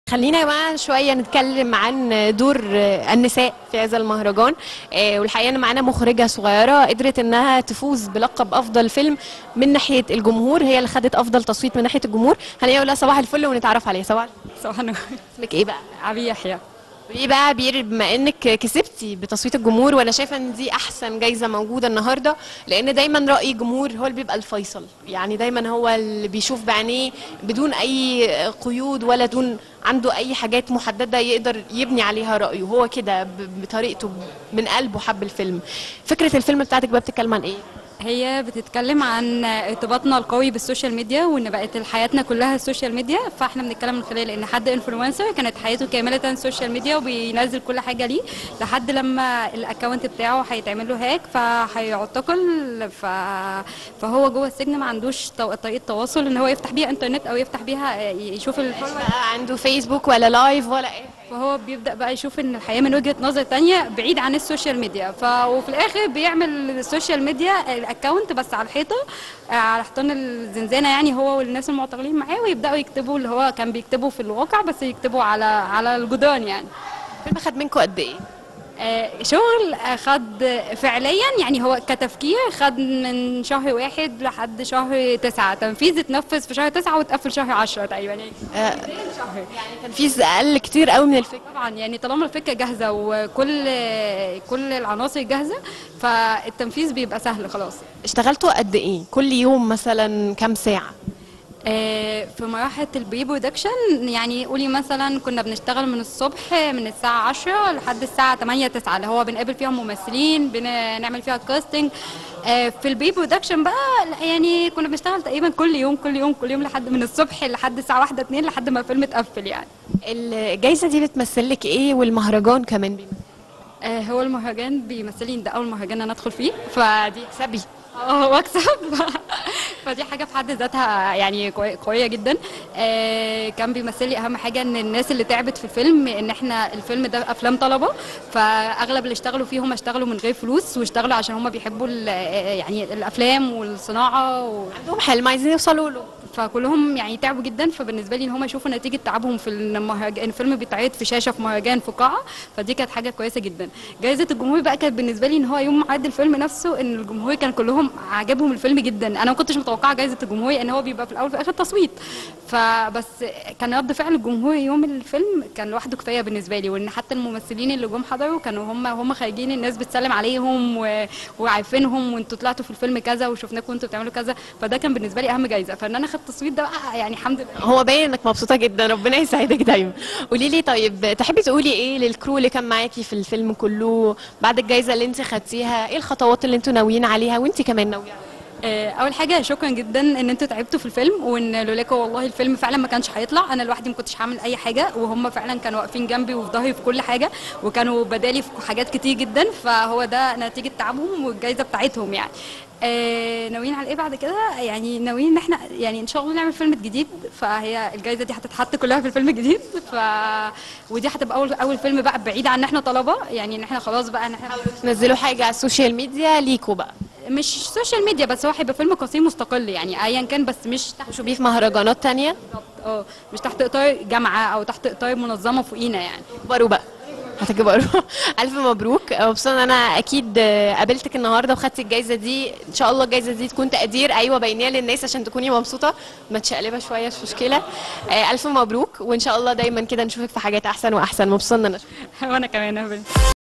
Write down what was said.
خلينا بقى شوية نتكلم عن دور النساء في هذا المهرجان آه، والحقيقة إن معانا مخرجة صغيرة قدرت إنها تفوز بلقب أفضل فيلم من ناحية الجمهور هي اللي خدت أفضل تصويت من ناحية الجمهور خلينا نقول لها صباح الفل ونتعرف عليها صباح الفل. صباح النور اسمك إيه بقى؟ عبي يحيى قولي بقى يا بير بما انك كسبتي بتصويت الجمهور وانا شايفه ان دي احسن جايزه موجوده النهارده لان دايما راي الجمهور هو اللي بيبقى الفيصل يعني دايما هو اللي بيشوف بعينيه بدون اي قيود ولا دون عنده اي حاجات محدده يقدر يبني عليها رايه هو كده ب- بطريقته من قلبه حب الفيلم فكره الفيلم بتاعتك بقى بتتكلم عن ايه هي بتتكلم عن ارتباطنا القوي بالسوشيال ميديا وان بقت حياتنا كلها السوشيال ميديا فاحنا بنتكلم من خلال ان حد انفلونسر كانت حياته كامله سوشيال ميديا وبينزل كل حاجه ليه لحد لما الاكونت بتاعه هيتعمل له هاك فهيعتقل ف... فهو جوه السجن ما عندوش تو- طريقه تواصل ان هو يفتح بيها انترنت او يفتح بيها يشوف الفولور بقى عنده فيسبوك ولا لايف ولا ايه فهو بيبدا بقى يشوف ان الحياه من وجهه نظر تانية بعيد عن السوشيال ميديا ف وفي الاخر بيعمل السوشيال ميديا الاكونت بس على الحيطه آه، على حيطان الزنزانه يعني هو والناس المعتقلين معاه ويبداوا يكتبوا اللي هو كان بيكتبه في الواقع بس يكتبوا على على الجدران يعني الفيلم خد منكم قد ايه آه، شغل آه، خد فعليا يعني هو كتفكير خد من شهر واحد لحد شهر تسعة تنفيذ اتنفذ في شهر تسعة واتقفل شهر عشرة تقريبا يعني آه، شهر يعني تنفيذ اقل كتير قوي من الفكره طبعا يعني طالما الفكره جاهزه وكل كل العناصر جاهزه فالتنفيذ بيبقى سهل خلاص اشتغلتوا قد ايه كل يوم مثلا كام ساعه آه، في مراحل البري برودكشن يعني قولي مثلا كنا بنشتغل من الصبح من الساعة 10 لحد الساعة 8 9 اللي هو بنقابل فيها ممثلين بنعمل فيها كاستنج آه، في البري برودكشن بقى لا، يعني كنا بنشتغل تقريبا كل يوم كل يوم كل يوم لحد من الصبح لحد الساعة 1 2 لحد ما الفيلم اتقفل يعني الجايزه دي بتمثل لك ايه والمهرجان كمان بيمثل آه، هو المهرجان بيمثل لي إن ده اول مهرجان انا ادخل فيه فدي سبي اه واكسب فدي حاجه في حد ذاتها يعني قوي- قويه جدا آه كان بيمثل لي اهم حاجه ان الناس اللي تعبت في الفيلم ان احنا الفيلم ده افلام طلبه فاغلب اللي اشتغلوا فيه هم اشتغلوا من غير فلوس واشتغلوا عشان هم بيحبوا ال- يعني الافلام والصناعه و... عندهم حلم عايزين يوصلوا له فكلهم يعني تعبوا جدا فبالنسبه لي ان هم يشوفوا نتيجه تعبهم في المهرجان الفيلم بيتعرض في شاشه في مهرجان في قاعه فدي كانت حاجه كويسه جدا جائزه الجمهور بقى كانت بالنسبه لي ان هو يوم عرض الفيلم نفسه ان الجمهور كان كلهم عجبهم الفيلم جدا انا ما كنتش متوقعه جائزه الجمهور ان هو بيبقى في الاول وفي الاخر تصويت فبس كان رد فعل الجمهور يوم الفيلم كان لوحده كفايه بالنسبه لي وان حتى الممثلين اللي جم حضروا كانوا هم هم خارجين الناس بتسلم عليهم و... وعارفينهم وانتوا طلعتوا في الفيلم كذا وشفناكم وانتوا بتعملوا كذا فده كان بالنسبه لي اهم جائزه فان انا خدت تصويت ده بقى يعني الحمد لله هو باين انك مبسوطه جدا ربنا يسعدك دايما قولي لي طيب تحبي تقولي ايه للكرو اللي كان معاكي في الفيلم كله بعد الجائزه اللي انت خدتيها ايه الخطوات اللي انتوا ناويين عليها وانت كمان ناويه عليها آه، اول حاجه شكرا جدا ان انتوا تعبتوا في الفيلم وان لولاكوا والله الفيلم فعلا ما كانش هيطلع انا لوحدي ما كنتش هعمل اي حاجه وهم فعلا كانوا واقفين جنبي وفي ظهري في كل حاجه وكانوا بدالي في حاجات كتير جدا فهو ده نتيجه تعبهم والجائزه بتاعتهم يعني آه ناويين على ايه بعد كده يعني ناويين ان احنا يعني ان شاء الله نعمل فيلم جديد فهي الجائزه دي هتتحط كلها في الفيلم الجديد ف ودي هتبقى اول اول فيلم بقى بعيد عن ان احنا طلبه يعني ان احنا خلاص بقى ان احنا تنزلوا حاجه على السوشيال ميديا ليكوا بقى مش سوشيال ميديا بس هو هيبقى فيلم قصير مستقل يعني ايا كان بس مش تحت تشوفيه في مهرجانات تانية بالظبط، اه مش تحت اطار جامعه او تحت اطار منظمه فوقينا يعني تكبروا بقى هتكبروا الف مبروك مبسوطه ان انا اكيد قابلتك النهارده وخدتي الجايزه دي ان شاء الله الجايزه دي تكون تقدير ايوه بايناه للناس عشان تكوني مبسوطه متشقلبه شويه مش مشكله آه، الف مبروك وان شاء الله دايما كده نشوفك في حاجات احسن واحسن مبسوطه ان انا أشوفك. وانا كمان يا بنت